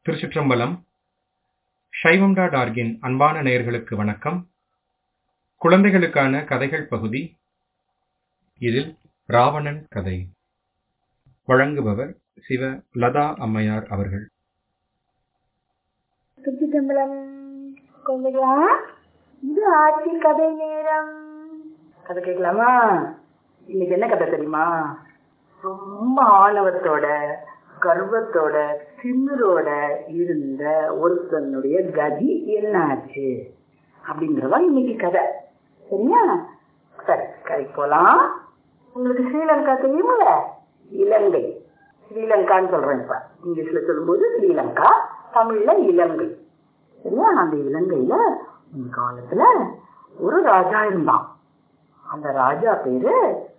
திருச்சிற்றம்பலம் சைவம் டாட் ஆர்கின் அன்பான நேயர்களுக்கு வணக்கம் குழந்தைகளுக்கான கதைகள் பகுதி இதில் ராவணன் கதை வழங்குபவர் சிவ லதா அம்மையார் அவர்கள் திருச்சிட்டம்பலம் குழந்தைகளா இது ஆட்சி கதை நேரம் கதை கேட்கலாமா இன்னைக்கு என்ன கதை தெரியுமா ரொம்ப ஆணவத்தோட கர்வத்தோட திமிரோட இருந்த ஒருத்தனுடைய கதி என்ன ஆச்சு அப்படிங்கறதா இன்னைக்கு கதை சரியா சரி கதைக்கு போலாம் உங்களுக்கு ஸ்ரீலங்கா தெரியுமில்ல இலங்கை ஸ்ரீலங்கான்னு சொல்றேன் இப்ப இங்கிலீஷ்ல சொல்லும்போது ஸ்ரீலங்கா தமிழ்ல இலங்கை சரியா அந்த இலங்கையில இந்த காலத்துல ஒரு ராஜா இருந்தான் அந்த ராஜா பேரு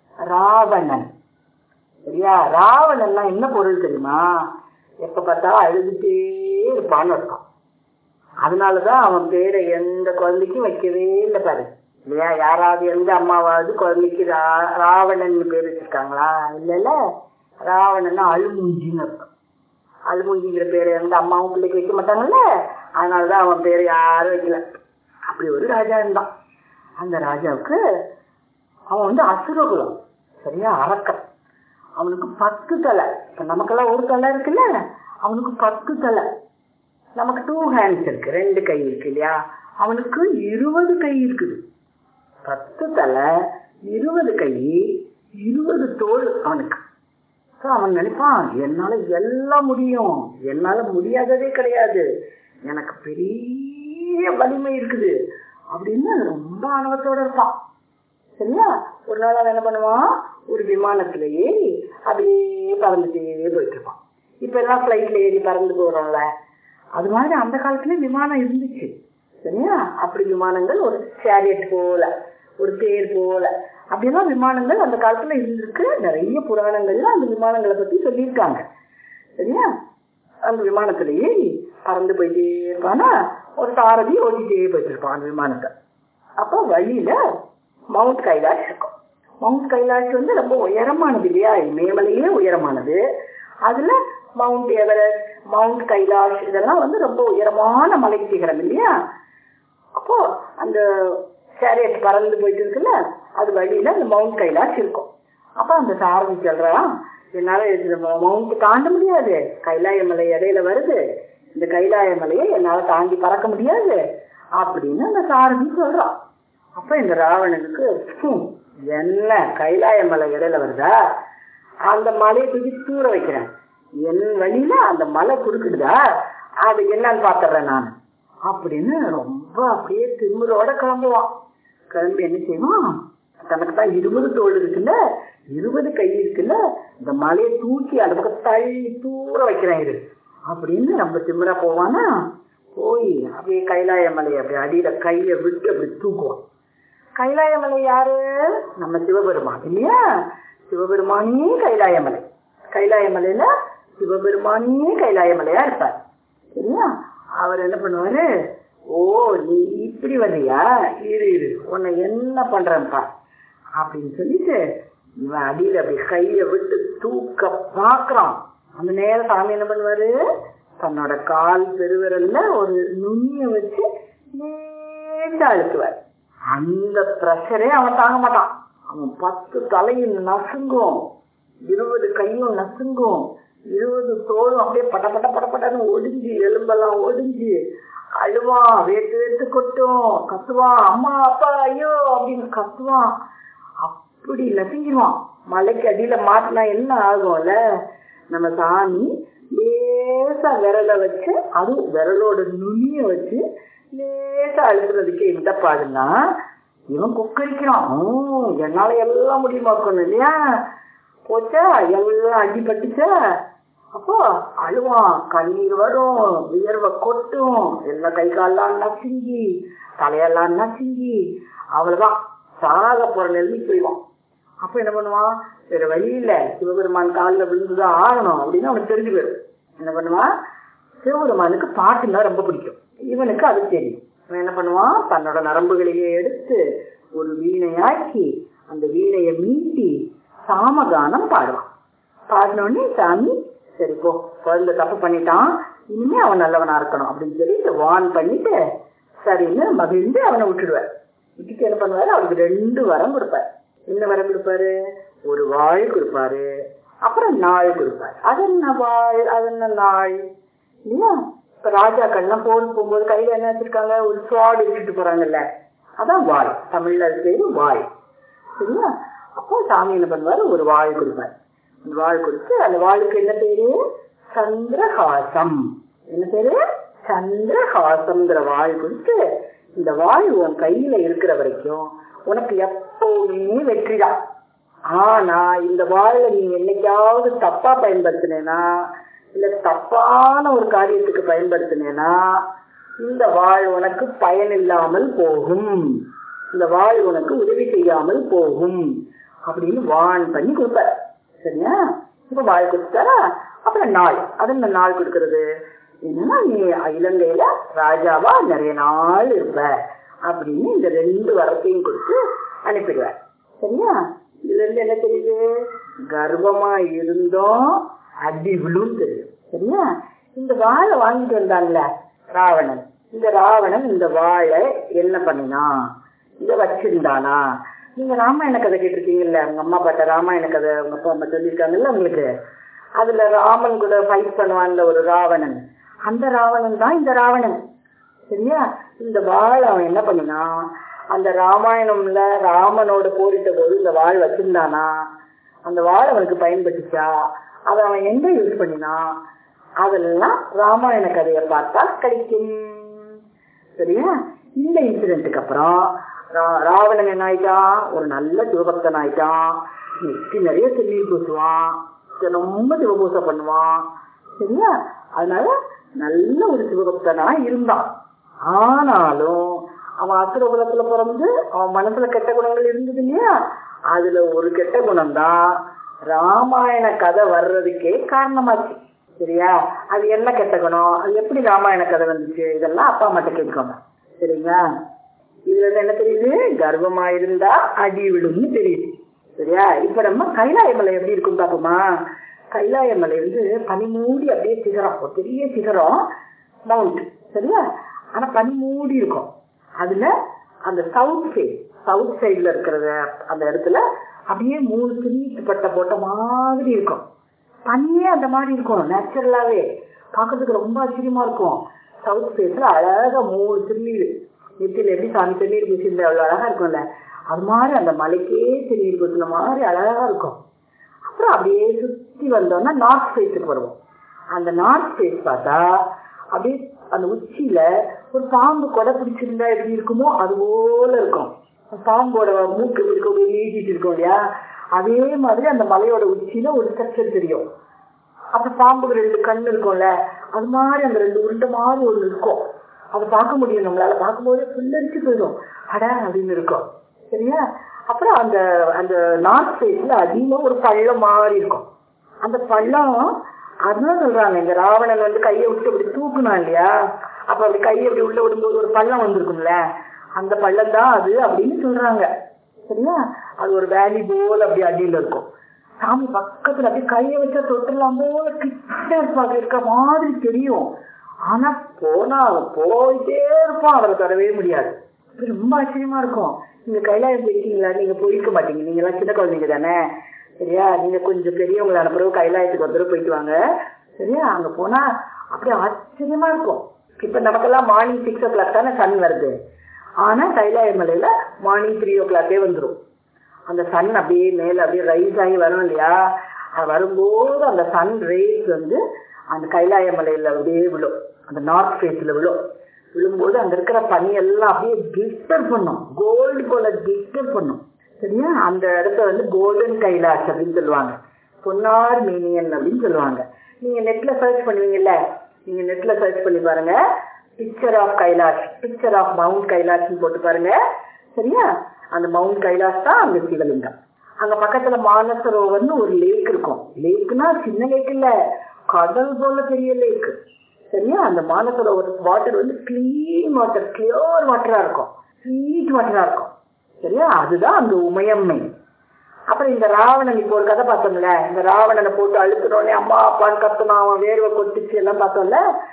ராவணன் சரியா ராவணன்னா என்ன பொருள் தெரியுமா எப்ப பார்த்தா அழுதுட்டே இருப்பான்னு அர்த்தம் அதனாலதான் அவன் பேரை எந்த குழந்தைக்கும் வைக்கவே இல்லை பாரு இல்லையா யாராவது எந்த அம்மாவாவது குழந்தைக்கு ரா ராவணன் பேர் வச்சிருக்காங்களா இல்லைல்ல ராவணன்னா அழுமூஞ்சின்னு அர்த்தம் அழுமூஞ்சிங்கிற பேரை எந்த அம்மாவும் பிள்ளைக்கு வைக்க மாட்டாங்கல்ல அதனாலதான் அவன் பேரை யாரும் வைக்கல அப்படி ஒரு ராஜா இருந்தான் அந்த ராஜாவுக்கு அவன் வந்து அசுரகுலம் சரியா அரக்கன் அவனுக்கு பத்து தலை இப்ப நமக்கெல்லாம் ஒரு தலை இருக்குல்ல அவனுக்கு பத்து தலை நமக்கு டூ ஹேண்ட்ஸ் இருக்கு ரெண்டு கை இருக்கு இல்லையா அவனுக்கு இருபது கை இருக்குது பத்து தலை இருபது கை இருபது தோல் அவனுக்கு அவன் நினைப்பான் என்னால எல்லாம் முடியும் என்னால முடியாததே கிடையாது எனக்கு பெரிய வலிமை இருக்குது அப்படின்னு ரொம்ப ஆணவத்தோட இருப்பான் சரியா ஒரு நாள் அவன் என்ன பண்ணுவான் ஒரு விமானத்துல ஏறி அப்படியே பறந்துட்டே போயிட்டு இருப்பான் இப்ப எல்லாம் பிளைட்ல ஏறி பறந்து போறோம்ல அது மாதிரி அந்த காலத்துல விமானம் இருந்துச்சு சரியா அப்படி விமானங்கள் ஒரு சேரியட் போல ஒரு தேர் போல அப்படியெல்லாம் விமானங்கள் அந்த காலத்துல இருந்திருக்கு நிறைய புராணங்கள்ல அந்த விமானங்களை பத்தி சொல்லியிருக்காங்க சரியா அந்த விமானத்துல ஏறி பறந்து போயிட்டே இருப்பானா ஒரு சாரதி ஓட்டிட்டே போயிட்டு இருப்பான் அந்த விமானத்தை அப்போ வழியில மவுண்ட் கைலாஷ் இருக்கும் மவுண்ட் கைலாஷ் வந்து ரொம்ப உயரமானது இல்லையா இமயமலையே உயரமானது அதுல மவுண்ட் எவரெஸ்ட் மவுண்ட் கைலாஷ் இதெல்லாம் வந்து ரொம்ப உயரமான மலை சிகரம் இல்லையா அப்போ அந்த சேரியட் பறந்து போயிட்டு இருக்குல்ல அது வழியில அந்த மவுண்ட் கைலாஷ் இருக்கும் அப்ப அந்த சாரதி சொல்றான் என்னால மவுண்ட் தாண்ட முடியாது கைலாய மலை இடையில வருது இந்த கைலாய மலையை என்னால தாண்டி பறக்க முடியாது அப்படின்னு அந்த சாரதி சொல்றான் அப்ப இந்த ராவணனுக்கு என்ன கைலாய மலை இடையில வருதா அந்த மலையை தூக்கி தூர வைக்கிறேன் என் வழியில அந்த மலை குறுக்கிடுதா அது என்னன்னு பாத்துறேன் நான் அப்படின்னு ரொம்ப அப்படியே திமிரோட கிளம்புவான் கிளம்பி என்ன செய்வான் தனக்கு தான் இருபது தோல் இருக்குல்ல இருபது கை இருக்குல்ல இந்த மலையை தூக்கி அந்த பக்கம் தள்ளி தூர வைக்கிறேன் இரு அப்படின்னு நம்ம திமிரா போவானா போய் அப்படியே கைலாய மலையை அப்படி அடியில கைய விட்டு அப்படி தூக்குவான் கைலாயமலை யாரு நம்ம சிவபெருமான் இல்லையா சிவபெருமானே கைலாயமலை கைலாயமலையில சிவபெருமானே கைலாயமலையா இருப்பார் சரியா அவர் என்ன பண்ணுவாரு ஓ நீ இப்படி வர்றியா இரு இரு உன்னை என்ன பண்றேன்ப்பா அப்படின்னு சொல்லிட்டு இவன் அடியில அப்படி கைய விட்டு தூக்க பாக்குறான் அந்த நேரம் சாமி என்ன பண்ணுவாரு தன்னோட கால் பெருவிரல்ல ஒரு நுண்ணிய வச்சு லேசா அழுத்துவார் அந்த ப்ரெஷரே அவன் தாங்க மாட்டான் அவன் பத்து தலையும் நசுங்கும் இருபது கையும் நசுங்கும் இருபது தோளும் அப்படியே பட்ட பட்ட படப்படன்னு ஒடிஞ்சு எலும்பெல்லாம் ஒடிஞ்சு அழுவான் வேட்டு வேட்டு கொட்டும் கத்துவான் அம்மா அப்பா ஐயோ அப்படின்னு கத்துவான் அப்படி நசுங்கிடுவான் மலைக்கு அடியில மாட்டினா என்ன ஆகும்ல நம்ம சாமி லேசா விரலை வச்சு அதுவும் விரலோட நுனிய வச்சு லேசா அழுத்துறதுக்கு எந்த பாடுன்னா இவன் கொக்கரிக்கிறான் என்னால எல்லாம் முடியுமா இருக்கணும் இல்லையா போச்சா எல்லாம் அடிபட்டுச்சா அப்போ அழுவான் கண்ணீர் வரும் வியர்வை கொட்டும் எல்லாம் கை காலெல்லாம் நசுங்கி தலையெல்லாம் நசுங்கி அவ்வளவுதான் சாக போற நெல்லிக்கு போயிடுவான் அப்ப என்ன பண்ணுவான் வேற வழி இல்ல சிவபெருமான் காலில் விழுந்துதான் ஆகணும் அப்படின்னு அவனுக்கு தெரிஞ்சு போயிடும் என்ன பண்ணுவான் சிவபெருமானுக்கு பாட்டுன்னா ரொம்ப பிடிக்கும் இவனுக்கு அது தெரியும் இவன் என்ன பண்ணுவான் தன்னோட நரம்புகளையே எடுத்து ஒரு வீணையாக்கி அந்த வீணையை மீட்டி சாமகானம் பாடுவான் பாடினோடனே சாமி சரி போ குழந்தை தப்பு பண்ணிட்டான் இனிமே அவன் நல்லவனா இருக்கணும் அப்படின்னு சொல்லிட்டு வான் பண்ணிட்டு சரின்னு மகிழ்ந்து அவனை விட்டுடுவார் விட்டுட்டு என்ன பண்ணுவாரு அவருக்கு ரெண்டு வரம் கொடுப்பார் என்ன வரம் கொடுப்பாரு ஒரு வாழ் கொடுப்பாரு அப்புறம் நாள் கொடுப்பாரு அது என்ன வாழ் அது என்ன நாள் இல்லையா இப்ப ராஜாக்கள்லாம் போர் போகும்போது கையில என்ன வச்சிருக்காங்க ஒரு சுவாடு எடுத்துட்டு போறாங்கல்ல அதான் வாழ் தமிழ்ல அது பேரு வாழ் சரியா அப்போ சாமி என்ன பண்ணுவாரு ஒரு வாழ் கொடுப்பாரு அந்த வாழ் கொடுத்து அந்த வாளுக்கு என்ன பேரு சந்திரஹாசம் என்ன பேரு சந்திரஹாசம்ங்கிற வாழ் கொடுத்து இந்த வாழ் உன் கையில இருக்கிற வரைக்கும் உனக்கு எப்பவுமே வெற்றிதான் ஆனா இந்த வாழை நீ என்னைக்காவது தப்பா பயன்படுத்தினேனா இல்ல தப்பான ஒரு காரியத்துக்கு பயன்படுத்தினேனா இந்த வாழ் உனக்கு பயனில்லாமல் போகும் இந்த வாழ் உனக்கு உதவி செய்யாமல் போகும் அப்படின்னு வான் பண்ணி கொடுப்பார் சரியா இப்ப வாழ் கொடுத்தாரா அப்புறம் நாள் அது இந்த நாள் கொடுக்கறது என்னன்னா நீ இலங்கையில ராஜாவா நிறைய நாள் இருப்ப அப்படின்னு இந்த ரெண்டு வரத்தையும் கொடுத்து அனுப்பிடுவார் சரியா இதுல இருந்து என்ன தெரியுது கர்வமா இருந்தோம் அடி விழும் தெரியும் சரியா இந்த வாழை வாங்கிட்டு வந்தான்ல ராவணன் இந்த ராவணன் இந்த வாழை என்ன பண்ணினான் இத வச்சிருந்தானா நீங்க ராமாயண கதை கேட்டிருக்கீங்கல்ல உங்க அம்மா பாட்ட ராமாயண கதை உங்க அப்பா அம்மா சொல்லியிருக்காங்கல்ல உங்களுக்கு அதுல ராமன் கூட ஃபைட் பண்ணுவான்ல ஒரு ராவணன் அந்த ராவணன் தான் இந்த ராவணன் சரியா இந்த வாள் அவன் என்ன பண்ணினான் அந்த ராமாயணம்ல ராமனோட போரிட்ட போது இந்த வாழ் வச்சிருந்தானா அந்த வாழ் அவனுக்கு பயன்பட்டுச்சா அதை அவன் எங்க யூஸ் பண்ணினான் அதெல்லாம் ராமாயண கதையை பார்த்தா கிடைக்கும் சரியா இந்த இன்சிடென்ட்டுக்கு அப்புறம் ரா- ராவணன் என்ன ஆயிட்டான் ஒரு நல்ல சிவபக்தன் ஆயிட்டான் நெத்தி நிறைய திருநீர் பூசுவான் ரொம்ப சிவபூசை பண்ணுவான் சரியா அதனால நல்ல ஒரு சிவபக்தனா இருந்தான் ஆனாலும் அவன் அசுர குலத்துல பிறந்து அவன் மனசுல கெட்ட குணங்கள் இருந்தது இல்லையா அதுல ஒரு கெட்ட குணம் தான் ராமாயண கதை வர்றதுக்கே காரணமாச்சு சரியா அது என்ன கெட்ட குணம் அது எப்படி ராமாயண கதை வந்துச்சு இதெல்லாம் அப்பா அம்மாட்ட கேட்கணும் சரிங்களா இதுல இருந்து என்ன தெரியுது கர்வமா இருந்தா அடி விழும்னு தெரியுது சரியா இப்ப நம்ம கைலாய மலை எப்படி இருக்கும் பாப்போமா கைலாய மலை வந்து பனி மூடி அப்படியே சிகரம் ஒரு பெரிய சிகரம் மவுண்ட் சரியா ஆனா பனி மூடி இருக்கும் அதுல அந்த சவுத் சைடு சவுத் சைடுல இருக்கிறத அந்த இடத்துல அப்படியே மூணு சின்னீட்டு பட்டை போட்ட மாதிரி இருக்கும் பனியே அந்த மாதிரி இருக்கும் நேச்சுரலாவே பார்க்கறதுக்கு ரொம்ப ஆச்சரியமா இருக்கும் சவுத் ஃபேஸ்ல அழகா மூணு திருநீர் நெத்தியில எப்படி சாமி திருநீர் பூசியிருந்தா அவ்வளவு அழகா இருக்கும்ல அது மாதிரி அந்த மலைக்கே திருநீர் பூசின மாதிரி அழகா இருக்கும் அப்புறம் அப்படியே சுத்தி வந்தோம்னா நார்த் ஃபேஸுக்கு வருவோம் அந்த நார்த் ஃபேஸ் பார்த்தா அப்படியே அந்த உச்சியில ஒரு பாம்பு கொடை பிடிச்சிருந்தா எப்படி இருக்குமோ அது போல இருக்கும் பாம்போட மூக்கு எப்படி இருக்கும் அப்படியே நீட்டிட்டு இருக்கும் இல்லையா அதே மாதிரி அந்த மலையோட உச்சியில ஒரு ஸ்ட்ரக்சர் தெரியும் அப்ப பாம்புக்கு ரெண்டு கண் இருக்கும்ல அது மாதிரி அந்த ரெண்டு உருண்டை மாதிரி ஒண்ணு இருக்கும் அதை பார்க்க முடியும் நம்மளால பார்க்கும்போது புல்லரிச்சு போயிடும் அட அப்படின்னு இருக்கும் சரியா அப்புறம் அந்த அந்த நார்த் சைட்ல அதிகமா ஒரு பள்ளம் மாதிரி இருக்கும் அந்த பள்ளம் அதுதான் சொல்றாங்க இந்த ராவணன் வந்து கையை விட்டு அப்படி தூக்குனான் இல்லையா அப்ப அப்படி கையை அப்படி உள்ள விடும்போது ஒரு பள்ளம் வந்திருக்கும்ல அந்த பள்ளம் தான் அது அப்படின்னு சொல்றாங்க சரியா அது ஒரு வேலி போல அப்படி அடியில இருக்கும் சாமி பக்கத்துல அப்படியே கையை வச்சா தொட்டுலாம் போல கிட்ட இருப்பாங்க இருக்க மாதிரி தெரியும் ஆனா போனா அவன் போயிட்டே இருப்பான் அவரை தொடவே முடியாது இது ரொம்ப ஆச்சரியமா இருக்கும் நீங்க கைலாயம் போயிருக்கீங்களா நீங்க போயிருக்க மாட்டீங்க நீங்க எல்லாம் சின்ன குழந்தைங்க தானே சரியா நீங்க கொஞ்சம் பெரியவங்களை அனுப்புறவு கைலாயத்துக்கு ஒரு தடவை போயிட்டு வாங்க சரியா அங்க போனா அப்படியே ஆச்சரியமா இருக்கும் இப்ப நமக்கெல்லாம் மார்னிங் சிக்ஸ் ஓ கிளாக் தானே சன் வருது ஆனா கைலாய மலையில மார்னிங் த்ரீ ஓ கிளாக்கே வந்துடும் அந்த சன் அப்படியே மேல அப்படியே ரைஸ் ஆகி வரும் இல்லையா அது வரும்போது அந்த சன் ரேஸ் வந்து அந்த கைலாய மலையில அப்படியே விழும் அந்த நார்த் ஃபேஸ்ல விழும் விழும்போது அங்க இருக்கிற பனி எல்லாம் அப்படியே கிளிஸ்டர் பண்ணும் கோல்டு போல கிளிஸ்டர் பண்ணும் சரியா அந்த இடத்த வந்து கோல்டன் கைலாஷ் அப்படின்னு சொல்லுவாங்க பொன்னார் மீனியன் அப்படின்னு சொல்லுவாங்க நீங்க நெட்ல சர்ச் பண்ணுவீங்கல்ல நீங்க நெட்ல சர்ச் பண்ணி பாருங்க picture of Kailash picture of mount கைலாஷ்னு போட்டு பாருங்க சரியா அந்த மவுண்ட் கைலாஷ் தான் அங்க சிவலிங்கம் அங்க பக்கத்துல மானசரோவர்னு ஒரு லேக் இருக்கும் லேக்னா சின்ன லேக் இல்ல கடல் போல பெரிய லேக் சரியா அந்த மானசரோவர் வாட்டர் வந்து கிளீன் வாட்டர் கிளியர் வாட்டரா இருக்கும் ஸ்வீட் வாட்டரா இருக்கும் சரியா அதுதான் அந்த உமையம்மை அப்புறம் இந்த ராவணன் இப்போ ஒரு கதை பார்த்தோம்ல இந்த ராவணனை போட்டு அழுத்தினோடனே அம்மா அப்பான்னு கத்துனா அவன் வேர்வை கொட்டுச்சு எல்லாம் பார்த்தோம்ல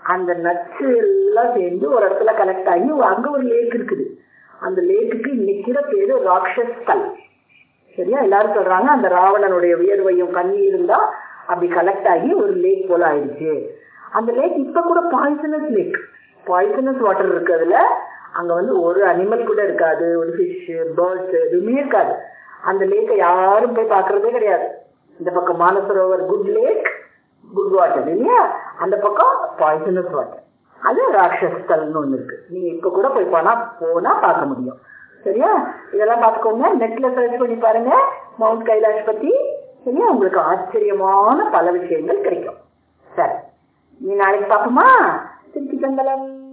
அந்த நச்சு எல்லாம் சேர்ந்து ஒரு இடத்துல கலெக்ட் ஆகி அங்க ஒரு லேக் இருக்குது அந்த லேக்குக்கு இன்னைக்கு கூட பேரு ராட்சஸ் கல் சரியா எல்லாரும் சொல்றாங்க அந்த ராவணனுடைய வியர்வையும் கண்ணீரும் தான் அப்படி கலெக்ட் ஆகி ஒரு லேக் போல ஆயிடுச்சு அந்த லேக் இப்ப கூட பாய்சனஸ் லேக் பாய்சனஸ் வாட்டர் இருக்கு அதுல அங்க வந்து ஒரு அனிமல் கூட இருக்காது ஒரு ஃபிஷ் பேர்ட்ஸ் எதுவுமே இருக்காது அந்த லேக்கை யாரும் போய் பாக்குறதே கிடையாது இந்த பக்கம் Manasarovar good lake good water இல்லையா அந்த பக்கம் பாய்சனஸ் வாட்டர் அது ராட்சஸ் கல்னு ஒண்ணு இருக்கு நீங்க இப்ப கூட போய் போனா போனா பார்க்க முடியும் சரியா இதெல்லாம் பார்த்துக்கோங்க நெட்ல சர்ச் பண்ணி பாருங்க மவுண்ட் கைலாஷ் பத்தி சரியா உங்களுக்கு ஆச்சரியமான பல விஷயங்கள் கிடைக்கும் சரி நீ நாளைக்கு பார்ப்போமா திருச்சி கந்தலம்